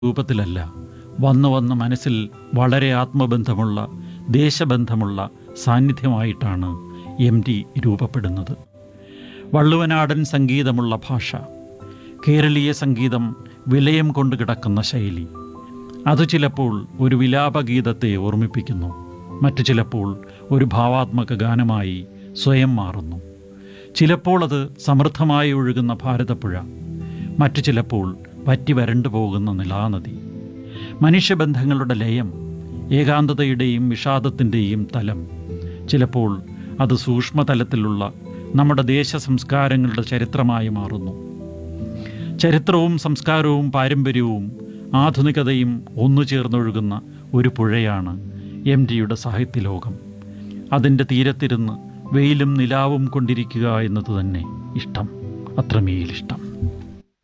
രൂപത്തിലല്ല വന്നു വന്ന് മനസ്സിൽ വളരെ ആത്മബന്ധമുള്ള ദേശബന്ധമുള്ള സാന്നിധ്യമായിട്ടാണ് എം ടി രൂപപ്പെടുന്നത് വള്ളുവനാടൻ സംഗീതമുള്ള ഭാഷ കേരളീയ സംഗീതം വിലയം കൊണ്ട് കിടക്കുന്ന ശൈലി അത് ചിലപ്പോൾ ഒരു വിലാപഗീതത്തെ ഓർമ്മിപ്പിക്കുന്നു മറ്റു ചിലപ്പോൾ ഒരു ഭാവാത്മക ഗാനമായി സ്വയം മാറുന്നു ചിലപ്പോൾ അത് സമൃദ്ധമായി ഒഴുകുന്ന ഭാരതപ്പുഴ മറ്റു ചിലപ്പോൾ വറ്റി വരണ്ടു പോകുന്ന നിലാനദി മനുഷ്യബന്ധങ്ങളുടെ ലയം ഏകാന്തതയുടെയും വിഷാദത്തിൻ്റെയും തലം ചിലപ്പോൾ അത് സൂക്ഷ്മതലത്തിലുള്ള നമ്മുടെ ദേശ സംസ്കാരങ്ങളുടെ ചരിത്രമായി മാറുന്നു ചരിത്രവും സംസ്കാരവും പാരമ്പര്യവും ആധുനികതയും ഒന്നു ചേർന്നൊഴുകുന്ന ഒരു പുഴയാണ് എം ടിയുടെ സാഹിത്യലോകം അതിൻ്റെ തീരത്തിരുന്ന് വെയിലും നിലാവും കൊണ്ടിരിക്കുക എന്നത് തന്നെ ഇഷ്ടം അത്രമേലിഷ്ടം